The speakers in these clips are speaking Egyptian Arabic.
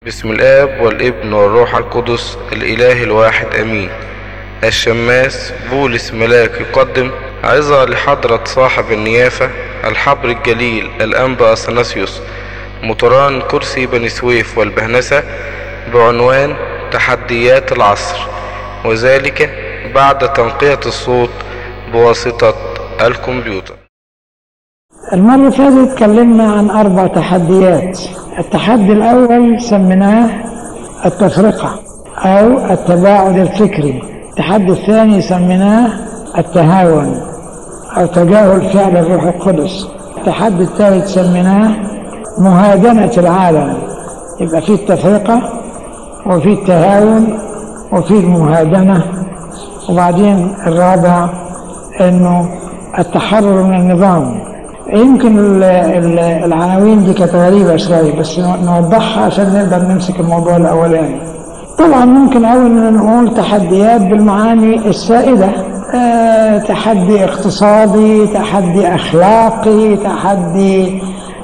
بسم الآب والابن والروح القدس الإله الواحد أمين الشماس بولس ملاك يقدم عظة لحضرة صاحب النيافة الحبر الجليل الأنبا أثناسيوس مطران كرسي بني سويف والبهنسة بعنوان تحديات العصر وذلك بعد تنقية الصوت بواسطة الكمبيوتر المرة اللي فاتت اتكلمنا عن أربع تحديات التحدي الأول سميناه التفرقة أو التباعد الفكري التحدي الثاني سميناه التهاون أو تجاهل فعل الروح القدس التحدي الثالث سميناه مهادنة العالم يبقى فيه التفرقة وفيه التهاون وفيه المهادنة وبعدين الرابع انه التحرر من النظام يمكن ال- ال- العناوين دي كانت غريبة شوية بس نوضحها عشان نقدر نمسك الموضوع الأولاني طبعا ممكن أول نقول تحديات بالمعاني السائدة آه، تحدي اقتصادي تحدي أخلاقي تحدي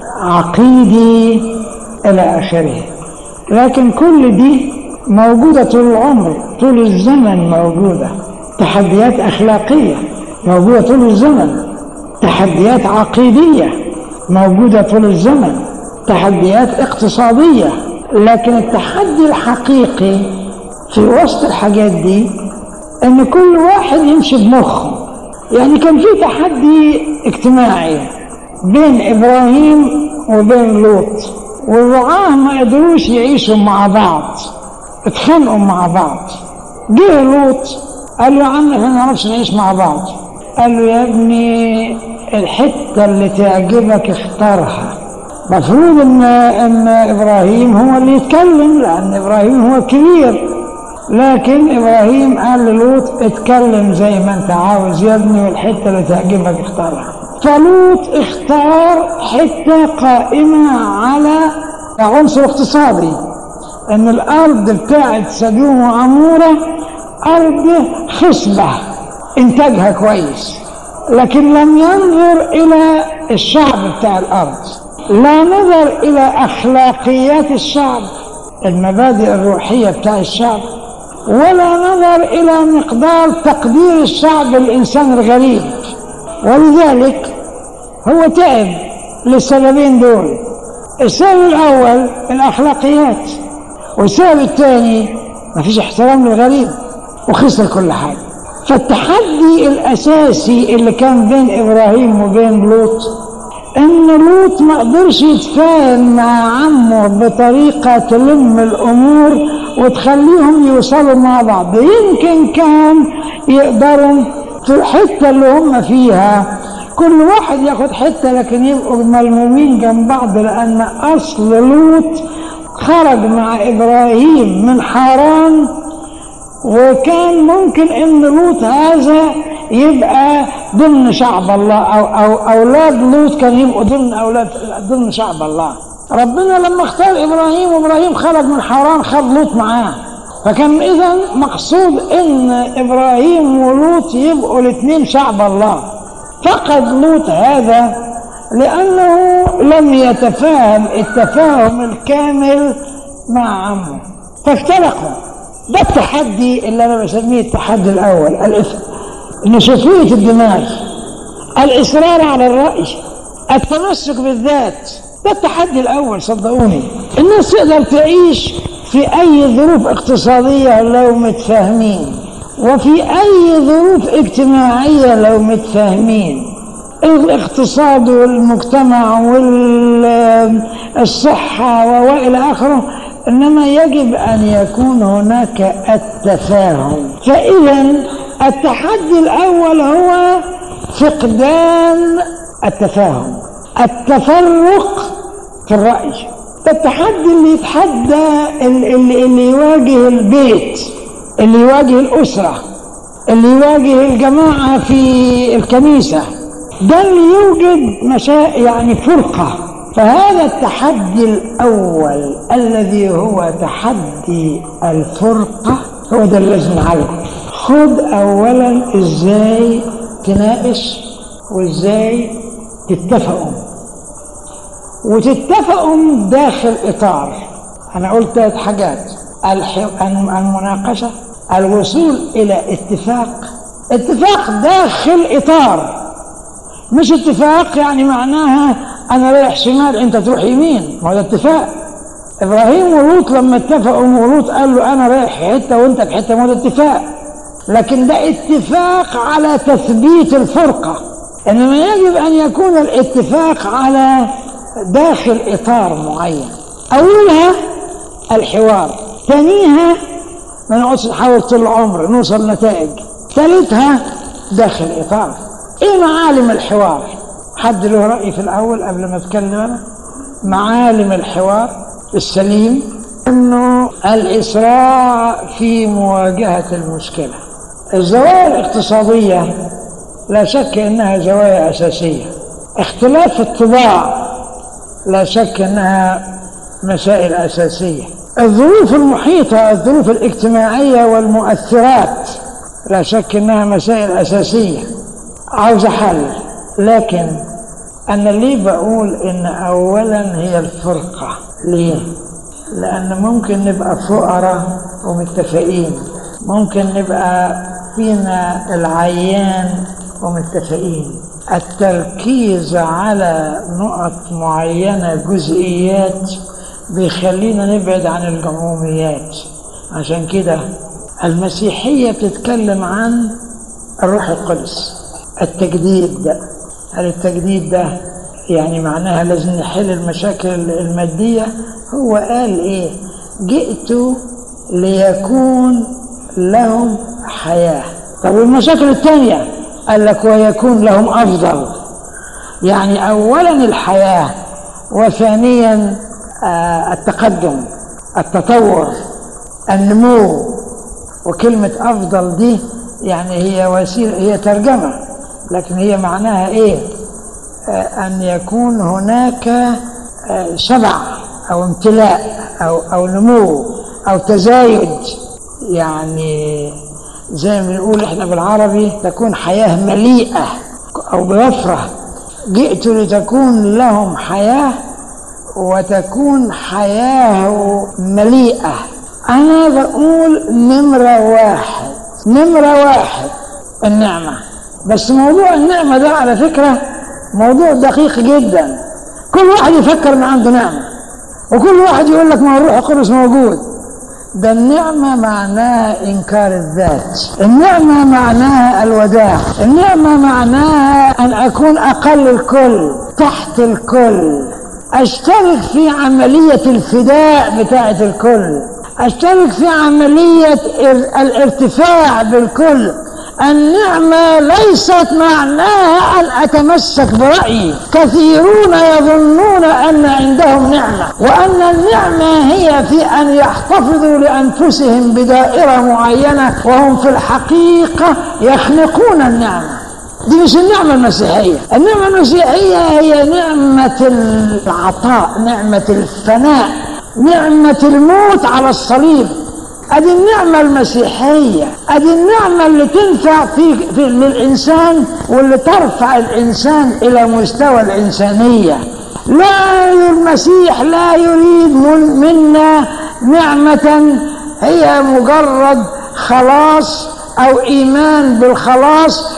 عقيدي إلى آخره لكن كل دي موجودة طول العمر طول الزمن موجودة تحديات أخلاقية موجودة طول الزمن تحديات عقيدية موجودة طول الزمن تحديات اقتصادية لكن التحدي الحقيقي في وسط الحاجات دي ان كل واحد يمشي بمخه يعني كان في تحدي اجتماعي بين ابراهيم وبين لوط والرعاة ما قدروش يعيشوا مع بعض اتخانقوا مع بعض جه لوط قال له يا عم احنا ما نعرفش نعيش مع بعض قال له يا ابني الحتة اللي تعجبك اختارها مفروض ان ان ابراهيم هو اللي يتكلم لان ابراهيم هو الكبير لكن ابراهيم قال للوط اتكلم زي ما انت عاوز يا ابني والحته اللي تعجبك اختارها فلوط اختار حته قائمه على عنصر اقتصادي ان الارض بتاعت سدوم وعموره ارض خصبه انتاجها كويس لكن لم ينظر الى الشعب بتاع الارض لا نظر الى اخلاقيات الشعب المبادئ الروحيه بتاع الشعب ولا نظر الى مقدار تقدير الشعب للانسان الغريب ولذلك هو تعب للسببين دول السبب الاول الاخلاقيات والسبب الثاني ما فيش احترام للغريب وخسر كل حاجه فالتحدي الاساسي اللي كان بين ابراهيم وبين لوط ان لوط ما قدرش يتفاهم مع عمه بطريقه تلم الامور وتخليهم يوصلوا مع بعض يمكن كان يقدروا في الحته اللي هم فيها كل واحد ياخد حته لكن يبقوا ملمومين جنب بعض لان اصل لوط خرج مع ابراهيم من حران وكان ممكن ان لوط هذا يبقى ضمن شعب الله او او اولاد لوط كانوا يبقوا ضمن اولاد ضمن شعب الله ربنا لما اختار ابراهيم وابراهيم خرج من حران خد لوط معاه فكان اذا مقصود ان ابراهيم ولوط يبقوا الاثنين شعب الله فقد لوط هذا لانه لم يتفاهم التفاهم الكامل مع عمه فافترقوا ده التحدي اللي انا بسميه التحدي الاول الإثم نشوفية الدماغ الاصرار على الراي التمسك بالذات ده التحدي الاول صدقوني الناس تقدر تعيش في اي ظروف اقتصاديه لو متفاهمين وفي اي ظروف اجتماعيه لو متفاهمين الاقتصاد والمجتمع والصحه والى اخره انما يجب ان يكون هناك التفاهم فاذا التحدي الاول هو فقدان التفاهم التفرق في الراي التحدي اللي يتحدى اللي, اللي يواجه البيت اللي يواجه الاسره اللي يواجه الجماعه في الكنيسه ده اللي يوجد مشا يعني فرقه فهذا التحدي الأول الذي هو تحدي الفرقة هو ده اللي لازم نعالجه خد أولا إزاي تناقش وإزاي تتفقوا وتتفقوا داخل إطار أنا قلت ثلاث حاجات المناقشة الوصول إلى اتفاق اتفاق داخل إطار مش اتفاق يعني معناها أنا رايح شمال أنت تروح يمين ما هو ده اتفاق إبراهيم ولوط لما اتفقوا ولوط قال له أنا رايح حتة وأنت في حتة ما هو ده اتفاق لكن ده اتفاق على تثبيت الفرقة إنما يجب أن يكون الاتفاق على داخل إطار معين أولها الحوار ثانيها ما نقعدش نحاول طول العمر نوصل نتائج ثالثها داخل إطار إيه معالم الحوار حد له رأي في الأول قبل ما أتكلم أنا معالم الحوار السليم أنه الإسراع في مواجهة المشكلة الزوايا الاقتصادية لا شك أنها زوايا أساسية اختلاف الطباع لا شك أنها مسائل أساسية الظروف المحيطة الظروف الاجتماعية والمؤثرات لا شك أنها مسائل أساسية عاوزة حل لكن أنا ليه بقول إن أولا هي الفرقة ليه؟ لأن ممكن نبقى فقراء ومتفقين ممكن نبقى فينا العيان ومتفقين التركيز على نقط معينة جزئيات بيخلينا نبعد عن العموميات عشان كده المسيحية بتتكلم عن الروح القدس التجديد ده هل التجديد ده يعني معناها لازم نحل المشاكل المادية هو قال ايه جئت ليكون لهم حياة طب والمشاكل الثانية قال لك ويكون لهم أفضل يعني أولا الحياة وثانيا آه التقدم التطور النمو وكلمة أفضل دي يعني هي وسيلة هي ترجمة لكن هي معناها إيه آه أن يكون هناك آه شبع أو امتلاء أو, أو نمو أو تزايد يعني زي ما بنقول احنا بالعربي تكون حياة مليئة أو بوفرة جئت لتكون لهم حياة وتكون حياة مليئة أنا بقول نمرة واحد نمرة واحد النعمة بس موضوع النعمة ده على فكرة موضوع دقيق جدا كل واحد يفكر ان عنده نعمة وكل واحد يقول لك ما الروح القدس موجود ده النعمة معناها إنكار الذات النعمة معناها الوداع النعمة معناها أن أكون أقل الكل تحت الكل أشترك في عملية الفداء بتاعة الكل أشترك في عملية الارتفاع بالكل النعمة ليست معناها أن أتمسك برأيي كثيرون يظنون أن عندهم نعمة وأن النعمة هي في أن يحتفظوا لأنفسهم بدائرة معينة وهم في الحقيقة يخنقون النعمة دي مش النعمة المسيحية النعمة المسيحية هي نعمة العطاء نعمة الفناء نعمة الموت على الصليب ادي النعمة المسيحية ادي النعمة اللي تنفع في, في للإنسان واللي ترفع الإنسان إلى مستوى الإنسانية لا المسيح لا يريد من منا نعمة هي مجرد خلاص أو إيمان بالخلاص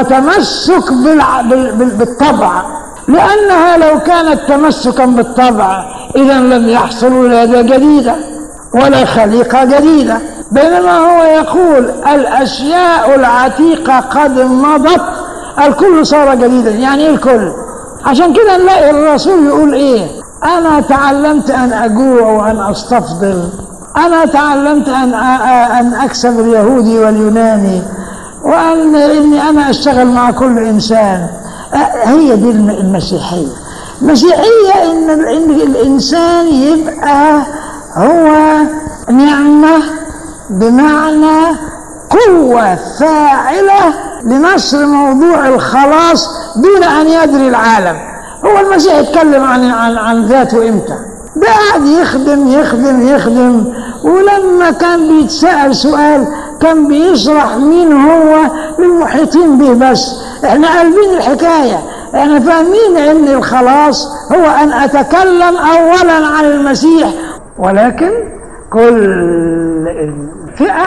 وتمسك بالع... بال... بال... بالطبع لأنها لو كانت تمسكا بالطبع إذا لم يحصلوا ولادة جديدة ولا خليقة جديدة بينما هو يقول الأشياء العتيقة قد مضت الكل صار جديدا يعني إيه الكل عشان كده نلاقي الرسول يقول إيه أنا تعلمت أن أجوع وأن أستفضل أنا تعلمت أن أن أكسب اليهودي واليوناني وأن إني أنا أشتغل مع كل إنسان هي دي المسيحية المسيحية إن إن الإنسان يبقى هو نعمة بمعنى قوة فاعلة لنشر موضوع الخلاص دون أن يدري العالم هو المسيح يتكلم عن عن عن ذاته إمتى ده قاعد يخدم يخدم يخدم ولما كان بيتسأل سؤال كان بيشرح مين هو للمحيطين به بس احنا قلبين الحكاية احنا فاهمين ان الخلاص هو ان اتكلم اولا عن المسيح ولكن كل فئة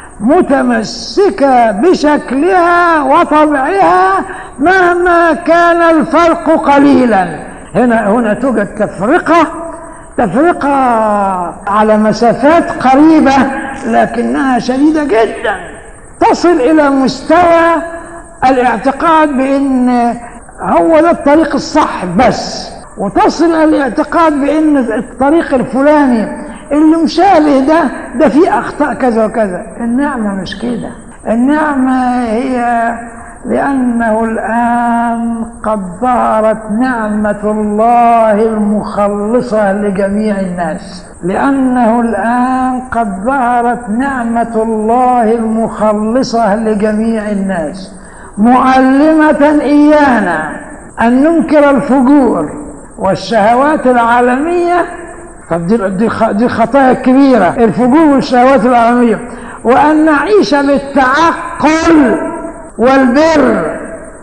متمسكة بشكلها وطبعها مهما كان الفرق قليلا هنا هنا توجد تفرقة تفرقة على مسافات قريبة لكنها شديدة جدا تصل إلى مستوى الاعتقاد بأن هو ده الطريق الصح بس وتصل إلى الاعتقاد بأن الطريق الفلاني اللي مشابه ده ده فيه أخطاء كذا وكذا النعمة مش كده النعمة هي لأنه الآن قد ظهرت نعمة الله المخلصة لجميع الناس لأنه الآن قد ظهرت نعمة الله المخلصة لجميع الناس معلمة إيانا أن ننكر الفجور والشهوات العالمية طب دي دي دي خطايا كبيرة الفجور والشهوات العالمية وأن نعيش بالتعقل والبر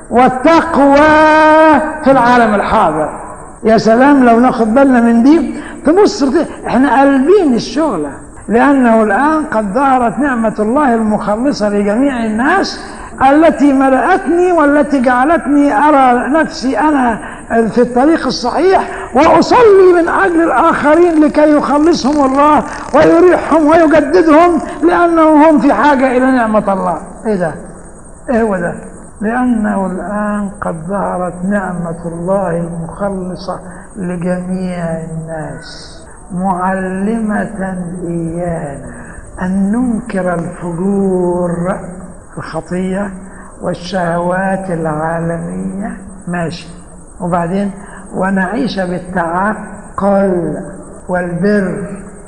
والتقوى في العالم الحاضر يا سلام لو ناخد بالنا من دي تبص احنا قلبين الشغلة لأنه الآن قد ظهرت نعمة الله المخلصة لجميع الناس التي ملأتني والتي جعلتني أرى نفسي أنا في الطريق الصحيح وأصلي من أجل الآخرين لكي يخلصهم الله ويريحهم ويجددهم لأنهم هم في حاجة إلى نعمة الله إيه ده؟ إيه هو ده؟ لأنه الآن قد ظهرت نعمة الله المخلصة لجميع الناس معلمة إيانا أن ننكر الفجور الخطية والشهوات العالمية ماشي وبعدين ونعيش بالتعقل والبر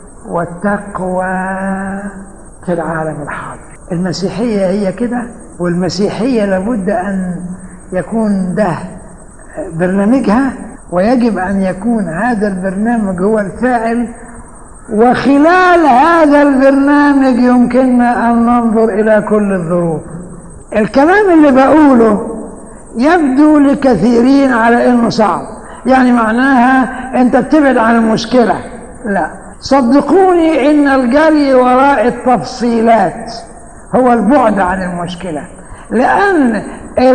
والتقوى في العالم الحاضر المسيحية هي كده والمسيحية لابد أن يكون ده برنامجها ويجب أن يكون هذا البرنامج هو الفاعل وخلال هذا البرنامج يمكننا أن ننظر إلى كل الظروف الكلام اللي بقوله يبدو لكثيرين على انه صعب يعني معناها انت بتبعد عن المشكلة لا صدقوني ان الجري وراء التفصيلات هو البعد عن المشكلة لان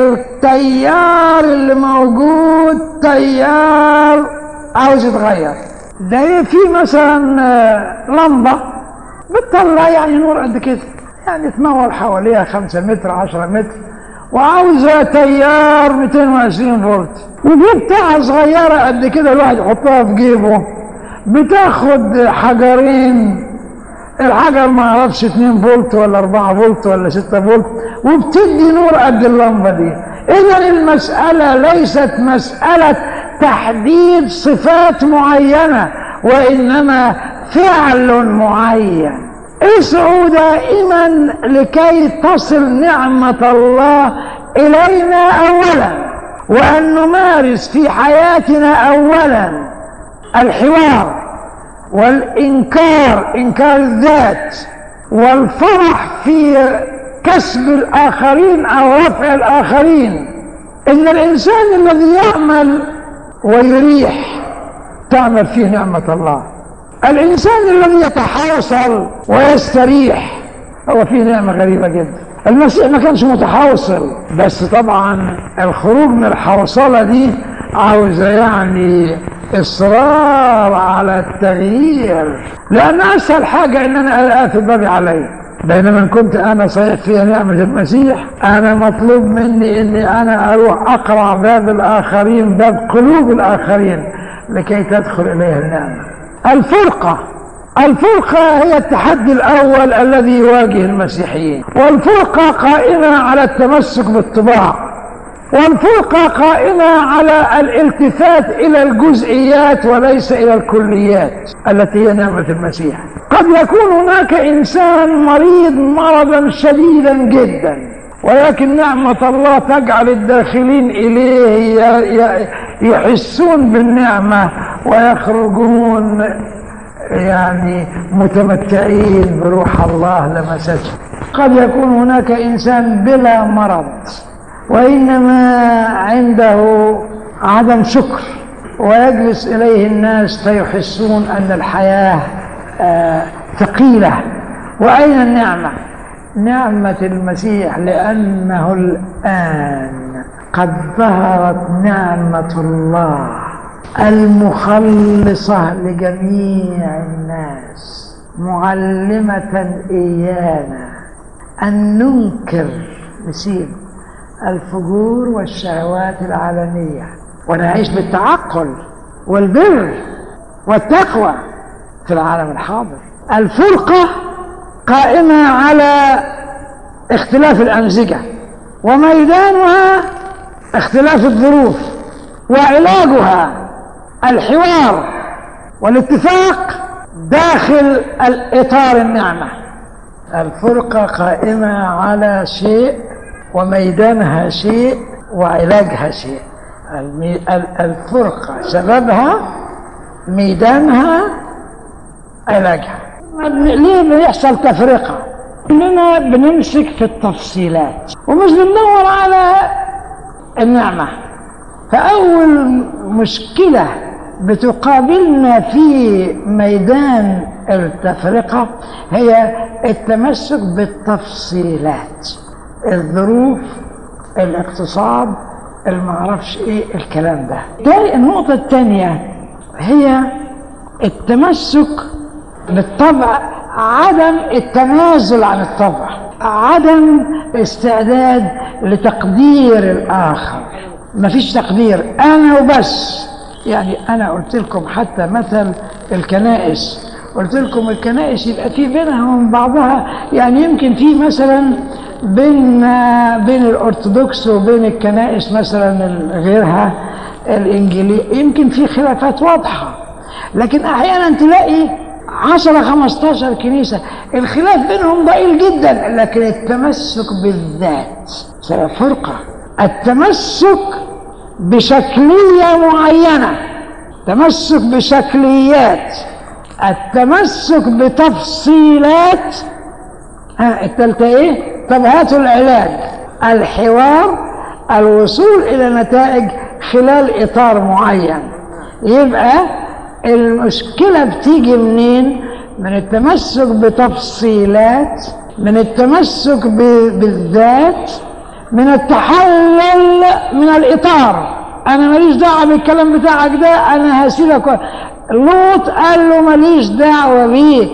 التيار اللي موجود تيار عاوز يتغير ده في مثلا لمبة بتطلع يعني نور قد كده يعني تنور حواليها خمسة متر عشرة متر وعاوزة تيار 220 فولت ودي بتاعة صغيرة قد كده الواحد يحطها في جيبه بتاخد حجرين الحجر ما اعرفش 2 فولت ولا 4 فولت ولا 6 فولت وبتدي نور قد اللمبة دي إذا المسألة ليست مسألة تحديد صفات معينة وإنما فعل معين اسعوا دائما لكي تصل نعمة الله إلينا أولا وأن نمارس في حياتنا أولا الحوار والإنكار إنكار الذات والفرح في كسب الآخرين أو رفع الآخرين إن الإنسان الذي يعمل ويريح تعمل فيه نعمة الله الإنسان الذي يتحاصل ويستريح هو فيه نعمة غريبة جدا المسيح ما كانش متحوصل بس طبعا الخروج من الحوصلة دي عاوزة يعني إصرار على التغيير لأن أسهل حاجة إن أنا أقفل بابي علي بينما إن كنت أنا صحيح فيها نعمة المسيح أنا مطلوب مني إني أنا أروح أقرع باب الآخرين باب قلوب الآخرين لكي تدخل إليها النعمة الفرقة الفرقة هي التحدي الأول الذي يواجه المسيحيين والفرقة قائمة على التمسك بالطباع والفرقة قائمة على الالتفات إلى الجزئيات وليس إلى الكليات التي هي نعمة المسيح قد يكون هناك إنسان مريض مرضا شديدا جدا ولكن نعمة الله تجعل الداخلين إليه يحسون بالنعمة ويخرجون يعني متمتعين بروح الله لمسته قد يكون هناك إنسان بلا مرض وإنما عنده عدم شكر ويجلس إليه الناس فيحسون أن الحياة آه ثقيلة وأين النعمة نعمة المسيح لأنه الآن قد ظهرت نعمة الله المخلصة لجميع الناس معلمة إيانا أن ننكر نسيب الفجور والشهوات العالمية ونعيش بالتعقل والبر والتقوى في العالم الحاضر الفرقة قائمة على اختلاف الأمزجة وميدانها اختلاف الظروف وعلاجها الحوار والاتفاق داخل الإطار النعمة الفرقة قائمة على شيء وميدانها شيء وعلاجها شيء الفرقة سببها ميدانها علاجها ليه بيحصل تفرقة إننا بنمسك في التفصيلات ومش بندور على النعمة فأول مشكلة بتقابلنا في ميدان التفرقة هي التمسك بالتفصيلات الظروف الاقتصاد المعرفش ايه الكلام ده النقطة الثانية هي التمسك بالطبع عدم التنازل عن الطبع عدم استعداد لتقدير الآخر مفيش تقدير أنا وبس يعني أنا قلت لكم حتى مثل الكنائس قلت لكم الكنائس يبقى في بينها وبين بعضها يعني يمكن في مثلا بين بين الأرثوذكس وبين الكنائس مثلا غيرها الإنجيلية يمكن في خلافات واضحة لكن أحيانا تلاقي 10 15 كنيسة الخلاف بينهم ضئيل جدا لكن التمسك بالذات فرقة التمسك بشكلية معينة تمسك بشكليات التمسك بتفصيلات ها التالتة ايه طب هاتوا العلاج الحوار الوصول الى نتائج خلال اطار معين يبقى المشكلة بتيجي منين من التمسك بتفصيلات من التمسك بالذات من التحلل من الإطار أنا ماليش دعوة بالكلام بتاعك ده أنا هسيبك لوط قال له ماليش دعوة بيك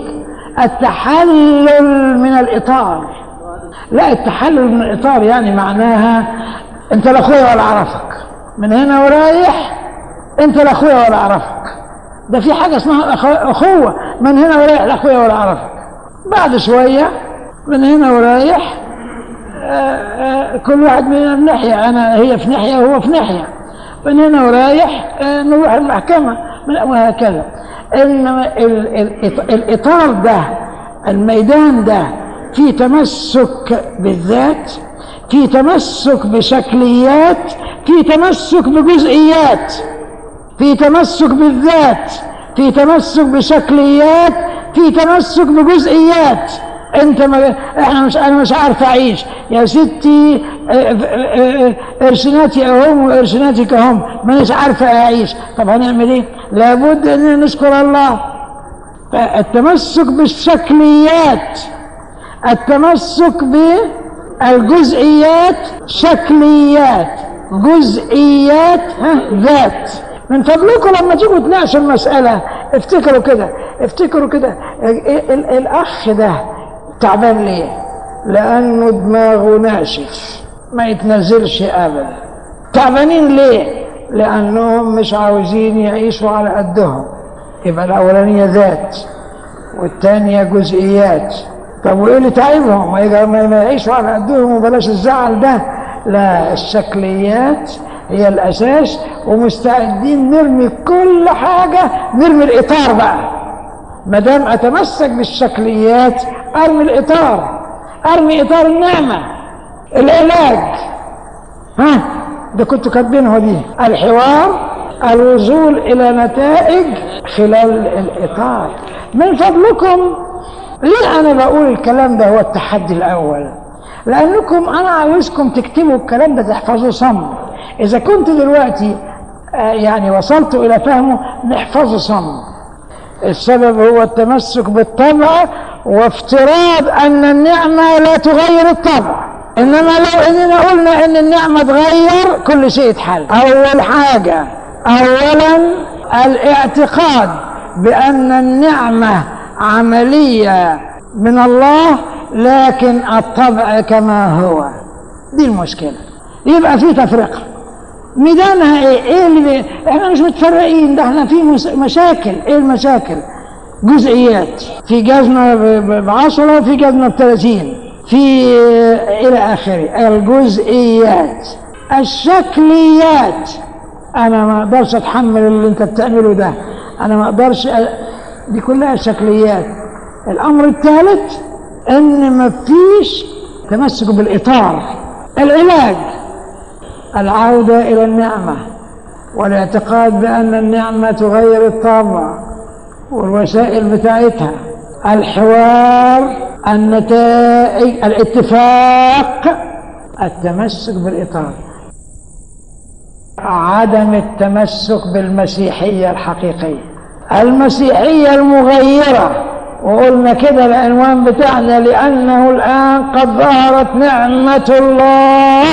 التحلل من الإطار لا التحلل من الإطار يعني معناها أنت لا أخويا ولا أعرفك من هنا ورايح أنت لا أخويا ولا أعرفك ده في حاجة اسمها أخوة من هنا ورايح لا أخويا ولا أعرفك بعد شوية من هنا ورايح آآ آآ كل واحد مننا في ناحية أنا هي في ناحية وهو في ناحية من هنا ورايح نروح المحكمة وهكذا إنما الإطار ده الميدان ده في تمسك بالذات في تمسك بشكليات في تمسك بجزئيات في تمسك بالذات في تمسك بشكليات في تمسك بجزئيات انت ما احنا مش انا مش عارف اعيش يا ستي ارسناتي اهم وارسناتك اهم مانيش عارفه اعيش طب هنعمل ايه لابد ان نشكر الله التمسك بالشكليات التمسك بالجزئيات شكليات جزئيات ذات من فضلكم لما تيجوا تناقشوا المسألة افتكروا كده افتكروا كده الأخ ده تعبان ليه؟ لأنه دماغه ناشف ما يتنزلش أبدا تعبانين ليه؟ لأنهم مش عاوزين يعيشوا على قدهم يبقى الأولانية ذات والثانية جزئيات طب وإيه اللي تعبهم؟ ما يعيشوا على قدهم وبلاش الزعل ده لا الشكليات هي الأساس ومستعدين نرمي كل حاجة نرمي الإطار بقى ما دام أتمسك بالشكليات أرمي الإطار أرمي إطار النعمة العلاج ها ده كنتوا كاتبينه دي الحوار الوصول إلى نتائج خلال الإطار من فضلكم ليه أنا بقول الكلام ده هو التحدي الأول لأنكم أنا عاوزكم تكتبوا الكلام ده تحفظوه صم إذا كنت دلوقتي يعني وصلت إلى فهمه نحفظه صم السبب هو التمسك بالطبع وافتراض أن النعمة لا تغير الطبع إنما لو إننا قلنا إن النعمة تغير كل شيء يتحل أول حاجة أولا الاعتقاد بأن النعمة عملية من الله لكن الطبع كما هو دي المشكلة يبقى في تفرقة ميدانها ايه؟ ايه اللي بي... احنا مش متفرقين ده احنا في مس... مشاكل ايه المشاكل؟ جزئيات في جزمة ب 10 وفي جزمة ب 30 في الى اخره الجزئيات الشكليات انا ما اقدرش اتحمل اللي انت بتعمله ده انا ما اقدرش أ... دي كلها شكليات الامر الثالث ان مفيش تمسك بالاطار العلاج العودة إلى النعمة والاعتقاد بأن النعمة تغير الطبع والوسائل بتاعتها الحوار النتائج الاتفاق التمسك بالإطار عدم التمسك بالمسيحية الحقيقية المسيحية المغيرة وقلنا كده العنوان بتاعنا لأنه الآن قد ظهرت نعمة الله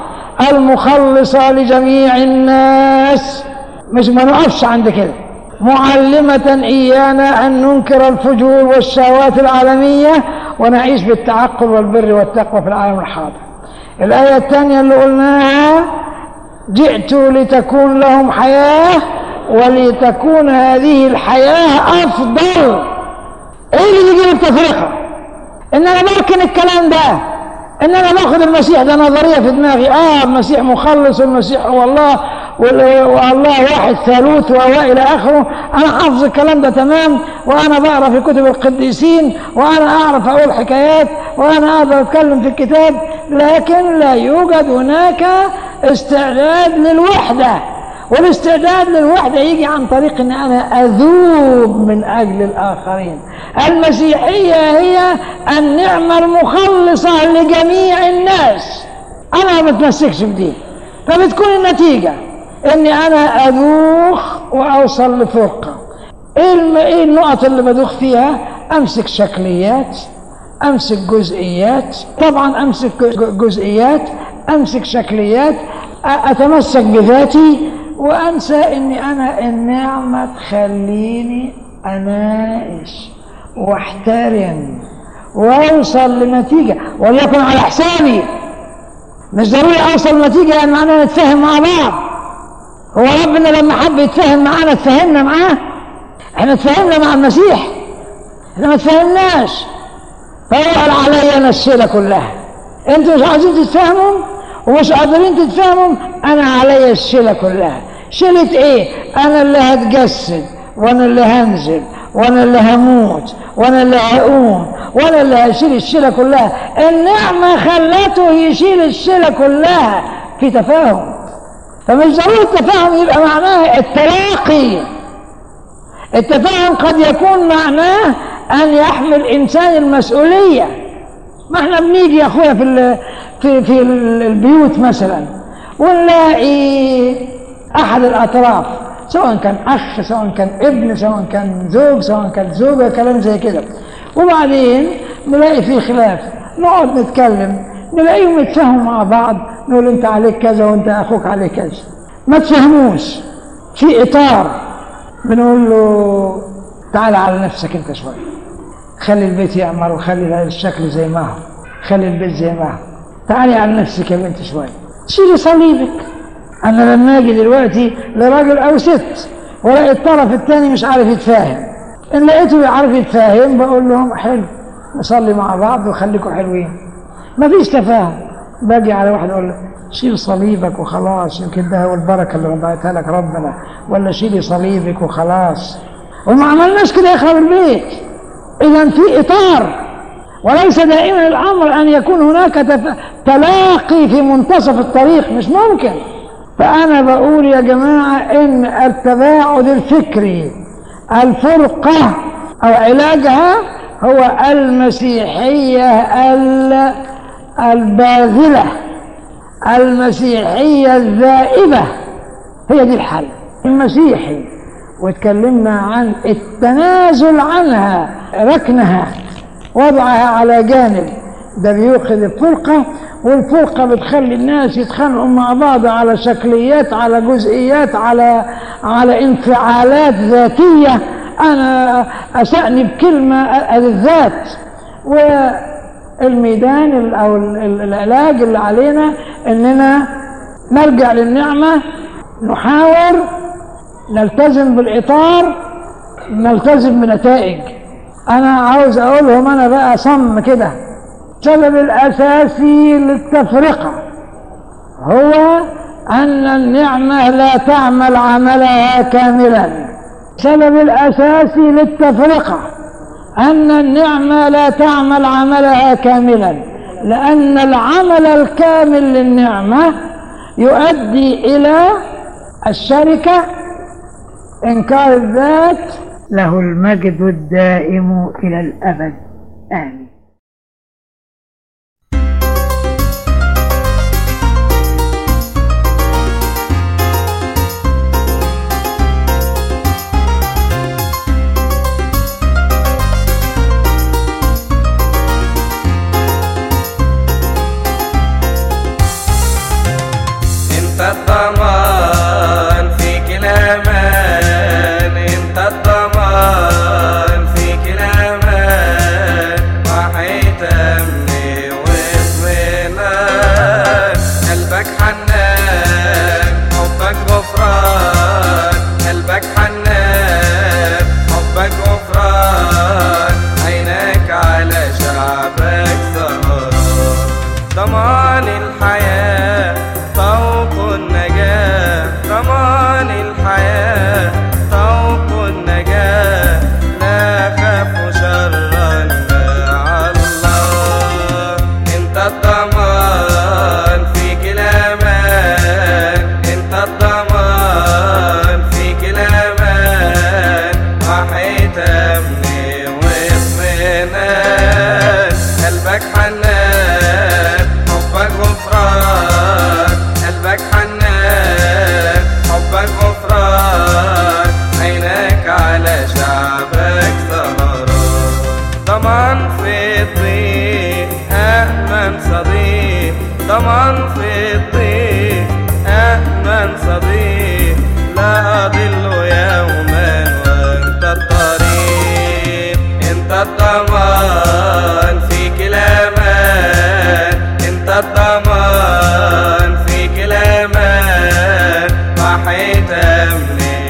المخلصة لجميع الناس مش ما نقفش عند كده معلمة إيانا أن ننكر الفجور والشهوات العالمية ونعيش بالتعقل والبر والتقوى في العالم الحاضر الآية الثانية اللي قلناها جئت لتكون لهم حياة ولتكون هذه الحياة أفضل إيه اللي يجي التفرقة إن أنا بركن الكلام ده ان انا باخد المسيح ده نظريه في دماغي اه المسيح مخلص والمسيح هو الله والله واحد ثالوث والى اخره انا حافظ الكلام ده تمام وانا بقرا في كتب القديسين وانا اعرف اقول حكايات وانا اقدر اتكلم في الكتاب لكن لا يوجد هناك استعداد للوحده والاستعداد للوحدة يجي عن طريق ان انا اذوب من اجل الاخرين المسيحية هي النعمة المخلصة لجميع الناس انا ما بتمسكش بدي فبتكون النتيجة اني انا ادوخ واوصل لفرقة ايه النقط اللي بدوخ فيها امسك شكليات امسك جزئيات طبعا امسك جزئيات امسك شكليات اتمسك بذاتي وانسى اني انا النعمه تخليني اناقش واحترم واوصل لنتيجه وليكن على حسابي مش ضروري اوصل لنتيجه ان انا نتفاهم مع بعض هو ربنا لما حب يتفاهم معانا تفهمنا معاه احنا تفاهمنا مع المسيح احنا ما تفهمناش فهو قال عليا انا الشيله كلها انتوا مش عايزين تتفاهموا ومش قادرين تتفاهموا انا عليا الشيله كلها شيله ايه انا اللي هتجسد وانا اللي هنزل وانا اللي هموت وانا اللي هقوم وانا اللي هشيل الشيله كلها النعمه خلته يشيل الشيله كلها في تفاهم فمش ضروري التفاهم يبقى معناه التلاقي التفاهم قد يكون معناه ان يحمل انسان المسؤوليه ما احنا بنيجي يا اخويا في في في البيوت مثلا ونلاقي احد الاطراف سواء كان اخ سواء كان ابن سواء كان زوج سواء كانت زوجه كلام زي كده وبعدين نلاقي فيه خلاف نقعد نتكلم نلاقيهم يتفاهموا مع بعض نقول انت عليك كذا وانت اخوك عليك كذا ما تفهموش في اطار بنقول له تعال على نفسك انت شويه خلي البيت يعمر وخلي الشكل زي ما هو خلي البيت زي ما هو تعالي على نفسك يا بنت شويه شيلي صليبك انا لما اجي دلوقتي لراجل او ست والاقي الطرف الثاني مش عارف يتفاهم ان لقيته يعرف يتفاهم بقول لهم حلو نصلي مع بعض وخليكم حلوين ما فيش تفاهم باجي على واحد اقول له شيل صليبك وخلاص يمكن ده هو البركه اللي وضعتها لك ربنا ولا شيلي صليبك وخلاص وما عملناش كده يا اخوان البيت اذا في اطار وليس دائما الامر ان يكون هناك تف... تلاقي في منتصف الطريق مش ممكن فانا بقول يا جماعه ان التباعد الفكري الفرقه او علاجها هو المسيحيه الباذله المسيحيه الذائبه هي دي الحل المسيحي وتكلمنا عن التنازل عنها ركنها وضعها على جانب ده بيوخذ الفرقة والفرقة بتخلي الناس يتخانقوا مع بعض على شكليات على جزئيات على على انفعالات ذاتية أنا أسأني بكلمة الذات والميدان أو العلاج اللي علينا إننا نرجع للنعمة نحاور نلتزم بالإطار نلتزم بنتائج أنا عاوز أقولهم أنا بقى صم كده السبب الأساسي للتفرقة هو أن النعمة لا تعمل عملها كاملا السبب الأساسي للتفرقة أن النعمة لا تعمل عملها كاملا لأن العمل الكامل للنعمة يؤدي إلى الشركة إنكار الذات له المجد الدائم إلى الأبد آمين انت الضمان فيك الامان انت الضمان فيك الامان وحيت امني واطمئنان قلبك حنان حبك غفران قلبك حنان حبك غفران عينك على شعبك سهران ضمان الحياة فوق النجاة ضمان الحياة فوق النجاة لا خاف شرا مع الله انت الضمان فيك الامان انت الضمان فيك الامان وحيت امني واطمئنان قلبك حنان حبك غفران قلبك حنان حبك غفران عينك على شعبك سهران ضمان في الضيق أأمن صديق ضمان في الضيق أأمن صديق لا أضل يوما وأنت الطريق أنت الضمان فيك الأمان أنت الضمان فيك الأمان وحيت أمني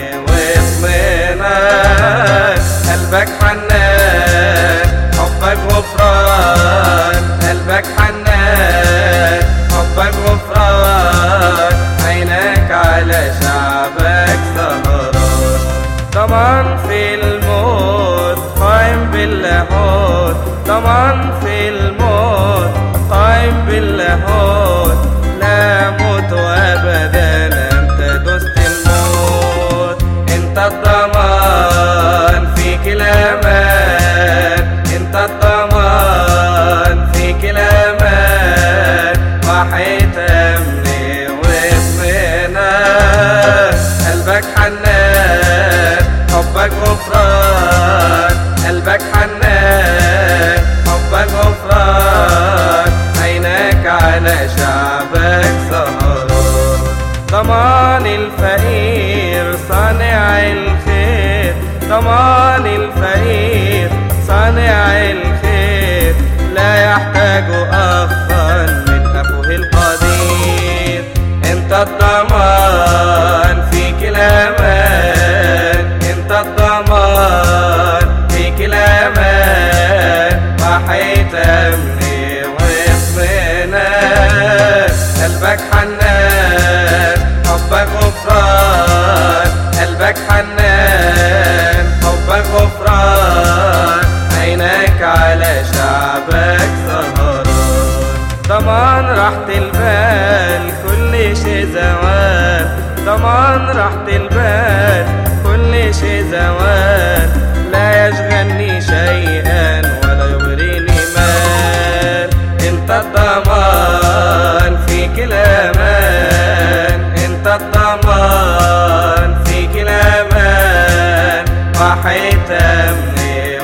واطمئنان قلبك حنان حبك غفران قلبك حنان حبك غفران عينك على شعبك سهران ضمان في الموت قائم باللاهوت ضمان في الموت قائم باللاهوت لا موت ابدا انت دست الموت انت الضمان فيك الامان انت الضمان فيك الامان وحيت امني واطمئنان قلبك حنان حبك غفران قلبك حنان حبك غفران عينك على شعبك سهران ضمان الفقير صانع الخير ضمان الفقير صانع الخير لا يحتاج أخا من أخوه القدير انت الضمان فيك الامان انت الضمان فيك الامان وحيت امني واطمئنان قلبك حنان حبك غفران قلبك حنان حبك غفران عينك على شعبك سهران ضمان راحة البال كل شيء زوال ضمان راحة البال كل شيء زوال لا يشغلني شيئا ولا يغريني مال انت الضمان فيك الامان انت الضمان فيك الامان وحيت امني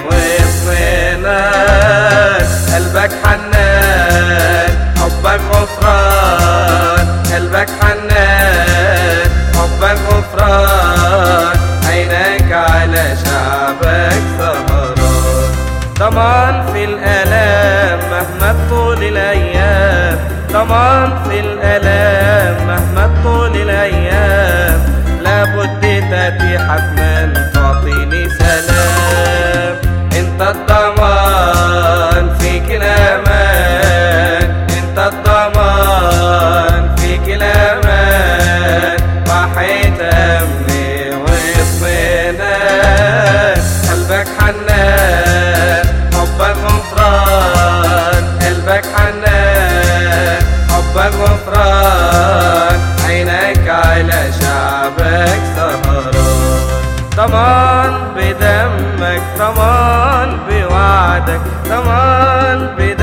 واطمئنان قلبك حنان حبك غفران قلبك حنان حبك غفران عينك على شعبك سهران ضمان في الآلام مهما طول الأيام ضمان في الآلام مهما طول الأيام لابد تأتي حتما تعطيني سلام انت الضمان فيك الأمان انت الضمان فيك الأمان وحيت أمني واطمئنان قلبك حنان حبك غفران قلبك حنان حبك غفران عينك على شعبك سهران ضمان بدمك ضمان بوعدك ضمان بدمك